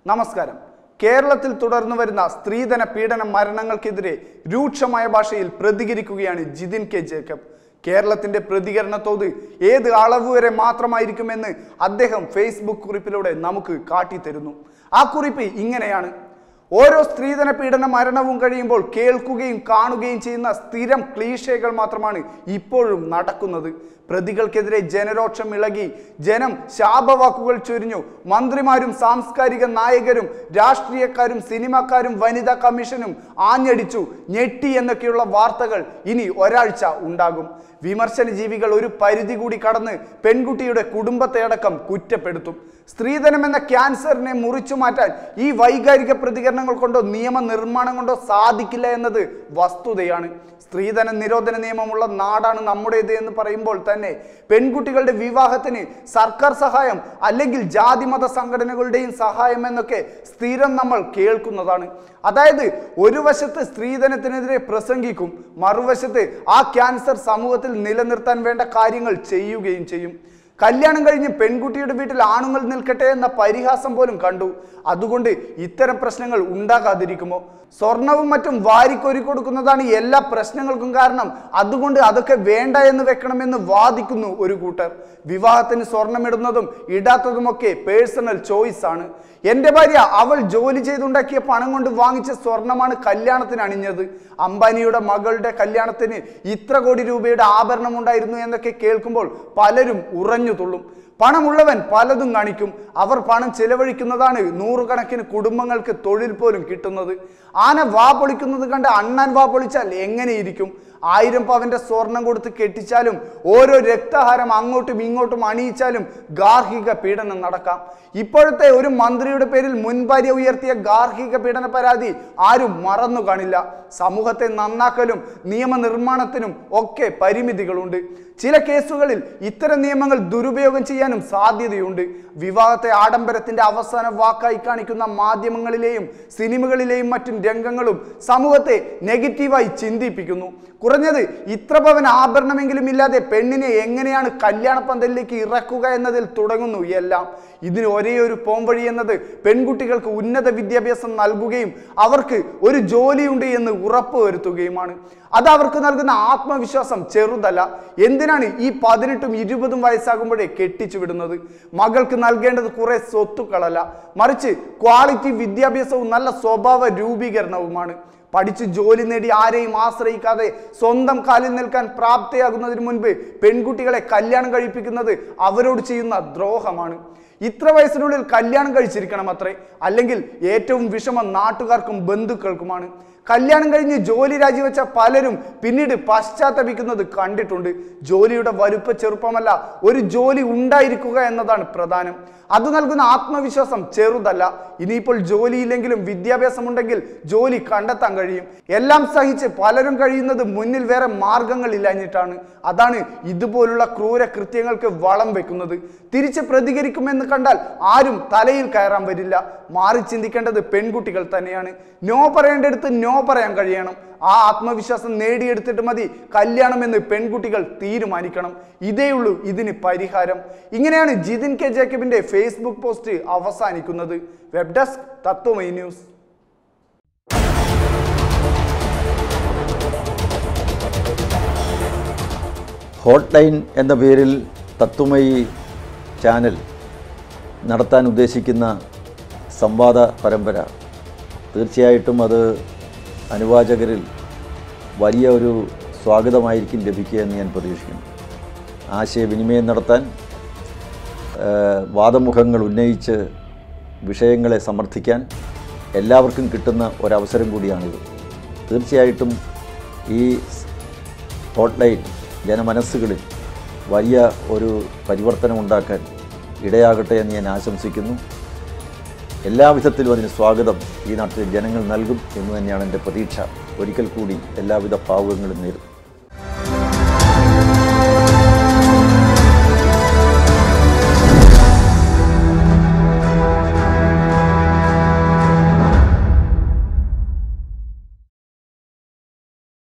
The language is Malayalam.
നമസ്കാരം കേരളത്തിൽ തുടർന്നു വരുന്ന സ്ത്രീധന പീഡന മരണങ്ങൾക്കെതിരെ രൂക്ഷമായ ഭാഷയിൽ പ്രതികരിക്കുകയാണ് ജിതിൻ കെ ജേക്കബ് കേരളത്തിന്റെ പ്രതികരണ തോത് ഏത് അളവ് വരെ മാത്രമായിരിക്കുമെന്ന് അദ്ദേഹം ഫേസ്ബുക്ക് കുറിപ്പിലൂടെ നമുക്ക് കാട്ടിത്തരുന്നു ആ കുറിപ്പ് ഇങ്ങനെയാണ് ഓരോ സ്ത്രീധന പീഡന മരണവും കഴിയുമ്പോൾ കേൾക്കുകയും കാണുകയും ചെയ്യുന്ന സ്ഥിരം ക്ലീഷകൾ മാത്രമാണ് ഇപ്പോഴും നടക്കുന്നത് പ്രതികൾക്കെതിരെ ജനരോക്ഷം ഇളകി ജനം ശാപവാക്കുകൾ ചൊരിഞ്ഞു മന്ത്രിമാരും സാംസ്കാരിക നായകരും രാഷ്ട്രീയക്കാരും സിനിമാക്കാരും വനിതാ കമ്മീഷനും ആഞ്ഞടിച്ചു ഞെട്ടി എന്നൊക്കെയുള്ള വാർത്തകൾ ഇനി ഒരാഴ്ച ഉണ്ടാകും വിമർശന ജീവികൾ ഒരു പരിധി കൂടി കടന്ന് പെൺകുട്ടിയുടെ കുടുംബത്തെ അടക്കം കുറ്റപ്പെടുത്തും സ്ത്രീധനം എന്ന ക്യാൻസറിനെ മുറിച്ചു മാറ്റാൻ ഈ വൈകാരിക പ്രതികരണങ്ങൾ കൊണ്ടോ നിയമ നിർമ്മാണം കൊണ്ടോ സാധിക്കില്ല എന്നത് വസ്തുതയാണ് സ്ത്രീധന നിരോധന നിയമമുള്ള നാടാണ് നമ്മുടേത് എന്ന് പറയുമ്പോൾ തന്നെ പെൺകുട്ടികളുടെ വിവാഹത്തിന് സർക്കാർ സഹായം അല്ലെങ്കിൽ ജാതിമത സംഘടനകളുടെയും സഹായം എന്നൊക്കെ സ്ഥിരം നമ്മൾ കേൾക്കുന്നതാണ് അതായത് ഒരു വശത്ത് സ്ത്രീധനത്തിനെതിരെ പ്രസംഗിക്കും മറുവശത്ത് ആ ക്യാൻസർ സമൂഹത്തിൽ നിലനിർത്താൻ വേണ്ട കാര്യങ്ങൾ ചെയ്യുകയും ചെയ്യും കല്യാണം കഴിഞ്ഞ് പെൺകുട്ടിയുടെ വീട്ടിൽ ആണുങ്ങൾ നിൽക്കട്ടെ എന്ന പരിഹാസം പോലും കണ്ടു അതുകൊണ്ട് ഇത്തരം പ്രശ്നങ്ങൾ ഉണ്ടാകാതിരിക്കുമോ സ്വർണവും മറ്റും വാരിക്കൊരി കൊടുക്കുന്നതാണ് എല്ലാ പ്രശ്നങ്ങൾക്കും കാരണം അതുകൊണ്ട് അതൊക്കെ വേണ്ട എന്ന് വെക്കണമെന്ന് വാദിക്കുന്നു ഒരു കൂട്ടർ വിവാഹത്തിന് സ്വർണമിടുന്നതും ഇടാത്തതുമൊക്കെ പേഴ്സണൽ ചോയ്സ് ആണ് എൻ്റെ ഭാര്യ അവൾ ജോലി ചെയ്തുണ്ടാക്കിയ പണം കൊണ്ട് വാങ്ങിച്ച സ്വർണമാണ് കല്യാണത്തിന് അണിഞ്ഞത് അംബാനിയുടെ മകളുടെ കല്യാണത്തിന് ഇത്ര കോടി രൂപയുടെ ആഭരണം ഉണ്ടായിരുന്നു എന്നൊക്കെ കേൾക്കുമ്പോൾ പലരും ഉറഞ്ഞു തുള്ളും പണമുള്ളവൻ പലതും കാണിക്കും അവർ പണം ചെലവഴിക്കുന്നതാണ് നൂറുകണക്കിന് കുടുംബങ്ങൾക്ക് തൊഴിൽ പോലും കിട്ടുന്നത് ആന വാ പൊളിക്കുന്നത് കണ്ട് അണ്ണാൻ വാ പൊളിച്ചാൽ എങ്ങനെയിരിക്കും ആയിരം പവന്റെ സ്വർണം കൊടുത്ത് കെട്ടിച്ചാലും ഓരോ രക്തഹാരം അങ്ങോട്ടും ഇങ്ങോട്ടും അണിയിച്ചാലും ഗാർഹിക പീഡനം നടക്കാം ഇപ്പോഴത്തെ ഒരു മന്ത്രിയുടെ പേരിൽ മുൻഭാര്യ ഉയർത്തിയ ഗാർഹിക പീഡന പരാതി ആരും മറന്നു കാണില്ല സമൂഹത്തെ നന്നാക്കലും നിയമനിർമ്മാണത്തിനും ഒക്കെ പരിമിതികളുണ്ട് ചില കേസുകളിൽ ഇത്തരം നിയമങ്ങൾ ദുരുപയോഗം ചെയ്യാനും സാധ്യതയുണ്ട് വിവാഹത്തെ ആഡംബരത്തിന്റെ അവസാന വാക്കായി കാണിക്കുന്ന മാധ്യമങ്ങളിലെയും സിനിമകളിലെയും മറ്റും രംഗങ്ങളും സമൂഹത്തെ നെഗറ്റീവായി ചിന്തിപ്പിക്കുന്നു കുറഞ്ഞത് ഇത്ര പവൻ ആഭരണമെങ്കിലും ഇല്ലാതെ പെണ്ണിനെ എങ്ങനെയാണ് കല്യാണ പന്തലിലേക്ക് ഇറക്കുക എന്നതിൽ തുടങ്ങുന്നു എല്ലാം ഇതിന് ഒരേ ഒരു പോംവഴി എന്നത് പെൺകുട്ടികൾക്ക് ഉന്നത വിദ്യാഭ്യാസം നൽകുകയും അവർക്ക് ഒരു ജോലിയുണ്ട് എന്ന് ഉറപ്പുവരുത്തുകയുമാണ് അത് അവർക്ക് നൽകുന്ന ആത്മവിശ്വാസം ചെറുതല്ല എന്തിനാണ് ഈ പതിനെട്ടും ഇരുപതും വയസ്സാകുമ്പോഴേ കെട്ടിച്ചു വിടുന്നത് മകൾക്ക് നൽകേണ്ടത് കുറെ സ്വത്തുക്കളല്ല മറിച്ച് ക്വാളിറ്റി വിദ്യാഭ്യാസവും നല്ല സ്വഭാവ രൂപീകരണവുമാണ് പഠിച്ച് ജോലി നേടി ആരെയും ആശ്രയിക്കാതെ സ്വന്തം കാലിൽ നിൽക്കാൻ പ്രാപ്തയാകുന്നതിന് മുൻപ് പെൺകുട്ടികളെ കല്യാണം കഴിപ്പിക്കുന്നത് അവരോട് ചെയ്യുന്ന ദ്രോഹമാണ് ഇത്ര വയസ്സിനുള്ളിൽ കല്യാണം കഴിച്ചിരിക്കണം അത്രേ അല്ലെങ്കിൽ ഏറ്റവും വിഷമം നാട്ടുകാർക്കും ബന്ധുക്കൾക്കുമാണ് കല്യാണം കഴിഞ്ഞ് ജോലി രാജിവെച്ച പലരും പിന്നീട് പശ്ചാത്തപിക്കുന്നത് കണ്ടിട്ടുണ്ട് ജോലിയുടെ വലുപ്പ ചെറുപ്പമല്ല ഒരു ജോലി ഉണ്ടായിരിക്കുക എന്നതാണ് പ്രധാനം അത് നൽകുന്ന ആത്മവിശ്വാസം ചെറുതല്ല ഇനിയിപ്പോൾ ജോലിയില്ലെങ്കിലും വിദ്യാഭ്യാസമുണ്ടെങ്കിൽ ജോലി കണ്ടെത്താൻ കഴിയും എല്ലാം സഹിച്ച് പലരും കഴിയുന്നത് മുന്നിൽ വേറെ മാർഗങ്ങളില്ലാഞ്ഞിട്ടാണ് അതാണ് ഇതുപോലുള്ള ക്രൂര കൃത്യങ്ങൾക്ക് വളം വെക്കുന്നത് തിരിച്ച് പ്രതികരിക്കുമെന്ന് കണ്ടാൽ ആരും തലയിൽ കയറാൻ വരില്ല മാറി ചിന്തിക്കേണ്ടത് പെൺകുട്ടികൾ തന്നെയാണ് നോ പറയേണ്ടടുത്ത് നോ പറയാൻ കഴിയണം ആ ആത്മവിശ്വാസം നേടിയെടുത്തിട്ട് മതി കല്യാണം എന്ന് പെൺകുട്ടികൾ തീരുമാനിക്കണം ഇതേയുള്ളൂ ഇതിന് പരിഹാരം ഇങ്ങനെയാണ് ജിതിൻ കെ ജേക്കബിന്റെ ഫേസ്ബുക്ക് പോസ്റ്റ് അവസാനിക്കുന്നത് web desk Tatwamayi news hot line എന്ന പേരിൽ തത്വമയി ചാനൽ നടത്താൻ ഉദ്ദേശിക്കുന്ന സംവാദ പരമ്പര തീർച്ചയായിട്ടും അത് അനുവാചകരിൽ വലിയ ഒരു സ്വാഗതമായിരിക്കും ലഭിക്കുക എന്ന് ഞാൻ പ്രതീക്ഷിക്കുന്നു ആശയവിനിമയം നടത്താൻ ആ, വാദമുഖങ്ങൾ ഉന്നയിച്ച് വിഷയങ്ങളെ സമർത്ഥിക്കാൻ എല്ലാവർക്കും കിട്ടുന്ന ഒരവസരം കൂടിയാണിത് തീർച്ചയായിട്ടും ഈ ഹോട്ട്ലൈൻ ജനമനസ്സുകളിൽ വലിയ ഒരു പരിവർത്തനം ഉണ്ടാക്കാൻ ഇടയാകട്ടെ എന്ന് ഞാൻ ആശംസിക്കുന്നു എല്ലാവിധത്തിലും അതിന് സ്വാഗതം ഈ നാട്ടിലെ ജനങ്ങൾ നൽകും എന്ന് തന്നെയാണ് എൻ്റെ പ്രതീക്ഷ ഒരിക്കൽ കൂടി എല്ലാവിധ ഭാവുകങ്ങളും നേരുന്നു